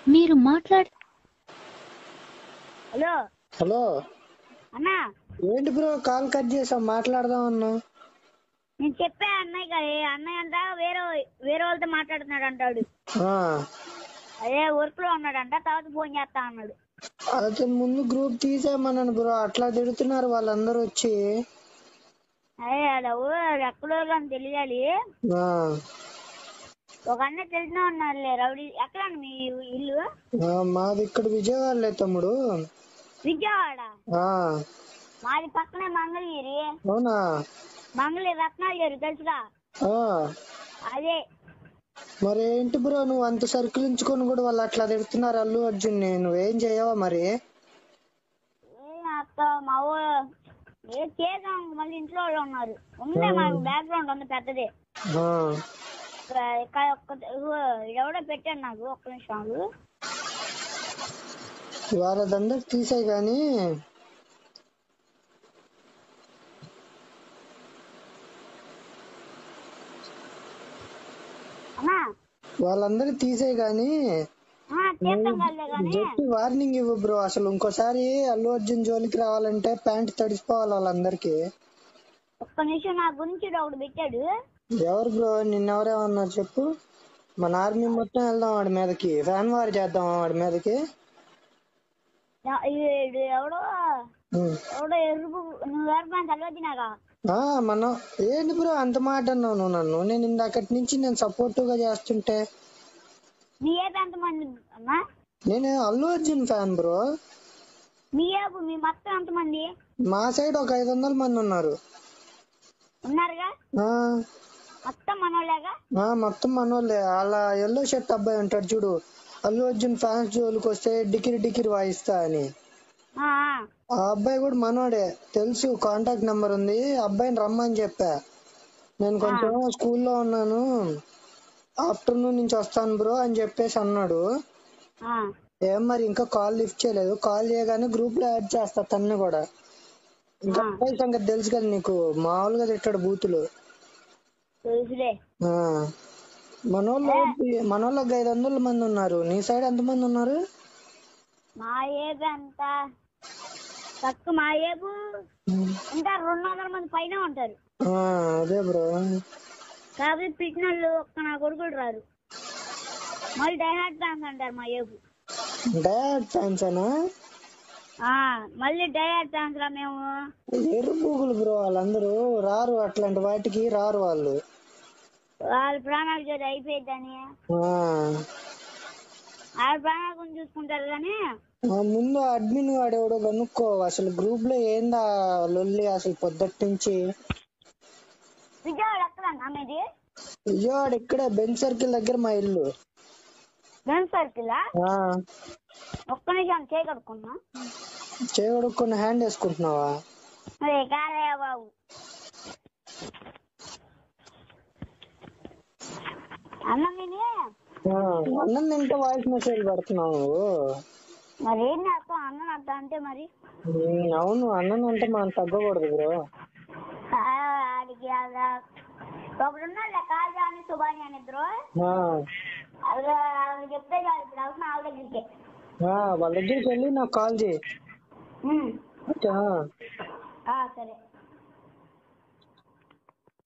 మీరు మాట్లాడ hello hello అన్నా ఏంటి బ్రో కాల్ కట్ చేసాం మాట్లాడదాం అన్నావు నేను చెప్పా అన్నయ్య కదా అన్నయ్య అంట వేరే వేరే వాళ్ళతో మాట్లాడుతున్నాడు అంటాడు ఆ, అదే వర్క్ లో ఉన్నాడంట తర్వాత ఫోన్ చేస్తా అన్నాడు అయితే ముందు గ్రూప్ తీసేయమన్నాను బ్రో అట్లా తిడుతున్నారు వాళ్ళందరూ వచ్చి అదే అది ఎవరు అది ఎక్కడో అని తెలియాలి ఆ, ఒక అన్న తెలిసిన ఉన్నారులే రౌడీ ఎక్కడ మీ ఇల్లు ఆ, మాది ఇక్కడ విజయవాడలే తమ్ముడు విజయవాడ ఆ మాది పక్కనే మంగళగిరి అవునా మంగళగిరి రత్నాలు తెలుసుగా ఆ అదే మరి ఏంటి బ్రో నువ్వు అంత సర్కిల్ ఉంచుకొని కూడా వాళ్ళు అట్లా తిడుతున్నారు అల్లు అర్జున్ నువ్వేం చేయవా మరి ఏ అత్త మా ఊ ఏ చేద్దాం మళ్ళీ ఇంట్లో వాళ్ళు ఉన్నారు ఉందే మాకు బ్యాక్గ్రౌండ్ ఉంది పెద్దది ఆ, ఇక్కడ ఇక్కడ ఒక్క ఇదిగో ఎవడో పెట్టాడు నాకు ఒక్క నిమిషాలు వాళ్ళదందరికి తీసేయ్ గాని అన్నా వాళ్ళందరికి తీసేయ్ గాని ఆ, చేద్దాం కదలే కానీ జస్ట్ వార్నింగ్ ఇవ్వు బ్రో అసలు ఇంకోసారి అల్లు అర్జున్ జోలికి రావాలంటే ప్యాంట్ తడిసిపోవాలి వాళ్ళందరికి ఒక్క నిమిషం నా గురించి ఒకడు పెట్టాడు ఎవరు బ్రో నిన్నెవరేమన్నారు చెప్పు మన ఆర్మీ మొత్తం వెళ్దాం వాడి మీదకి ఫ్యాన్ వార్ చేద్దాం వాడి మీదకి ఎ- ఈడు ఎవడో ఉమ్. ఎవడో ఎరుపు నువ్వు ఎరుపు చదివినాగా ఆ మనం ఏంటి బ్రో అంత మాట అన్నావు నువ్వు నన్ను నేను ఇందాకటి నుంచి నేను సపోర్టివ్ గా చేస్తుంటే మీ ఏపు ఎంతమంది అన్నా నేను అల్లు అర్జున్ ఫ్యాన్ బ్రో మీ ఏపు మీ మొత్తం ఎంతమంది మా సైడ్ ఒక ఐదు వందల మంది ఉన్నారు ఉన్నారుగా ఆ మొత్తం మనోళ్ళేగా ఆ మొత్తం మనోళ్ళే అలా ఎల్లో షర్ట్ అబ్బాయి ఉంటాడు చూడు అల్లు అర్జున్ ఫ్యాన్స్ జోలికి వస్తే డికిరి డికిరి వాయిస్తా అని ఆ, ఆ. ఆ అబ్బాయి కూడా మనోడే తెలుసు కాంటాక్ట్ నెంబర్ ఉంది అబ్బాయిని రమ్మని చెప్పా నేను కొంచెం స్కూల్లో ఉన్నాను ఆఫ్టర్నూన్ నుంచి వస్తాను బ్రో అని చెప్పేసి అన్నాడు ఆ. ఏం మరి ఇంకా కాల్ లిఫ్ట్ చేయలేదు కాల్ చేయగానే గ్రూప్ లో యాడ్ చేస్తా తన్ని కూడా ఇంకా అబ్బాయి సంగతి తెలుసు కదా నీకు మామూలుగా తిట్టాడు బూతులు తెలుసులే ఆ. మనోళ్ళు మనోళ్ళకి ఐదు వందల మంది ఉన్నారు నీ సైడ్ ఎంత మంది ఉన్నారు మా ఏపు ఎంత తక్కువ మా ఏపు ఇంకా రెండు వందల మంది పైన ఉంటారు ఆ, అదే బ్రో కాబట్టి పిచ్చినోళ్ళు ఒక్క నా కొడుకులు రారు మళ్ళీ డైహార్ట్ ఫ్యాన్స్ అంటారు మా ఏపు డాడ్ ఫ్యాన్స్ అనా ఆ, మళ్ళీ డైహార్ట్ ఫ్యాన్స్ రా మేము ఎర్ర బూగులు బ్రో వాళ్ళందరూ రారు అట్లాంటి వాటికి రారు వాళ్ళు వాళ్ళ ప్రాణాలు చోటు అయిపోయిద్దని ఆ. వాళ్ళ ప్రాణాల గురించి చూసుకుంటారు కానీ ఆ, ముందు అడ్మిన్ వాడేవాడో కనుక్కో అసలు గ్రూప్ లో ఏందా లొల్లి అసలు పొద్దుటి నుంచి విజయవాడ ఎక్కడన్నా మీది విజయవాడ ఇక్కడే బెంచ్ సర్కిల్ దగ్గర మా ఇల్లు బెన్ సర్కిల్ ఆ ఒక్క నిమిషం చేయగలుగుకున్నా చేయగడుక్కుని హ్యాండ్ వేసుకుంటున్నావా అదే కాదయ్య బాబు అన్నం తిని ఆ, అన్నం తింటే వాయిస్ మెసేజ్ పెడుతున్నావు నువ్వు. మరి ఏం చేస్తాం అన్నం అర్థం అంటే మరి ఉమ్, అవును అన్నం అంటే మనం తగ్గకూడదు బ్రో ఆ, ఆడికి అలా ఒకడు ఉన్నాడు కాజా అని సుబాని అని ఇద్దరు ఆ, అది వాళ్ళకి చెప్తే చాలు ఇప్పుడు అవసరం వాళ్ళ దగ్గరికి ఆ, వాళ్ళ దగ్గరికి వెళ్ళి నాకు కాల్ చేయి ఉమ్. ఓకేనా? ఆ, సరే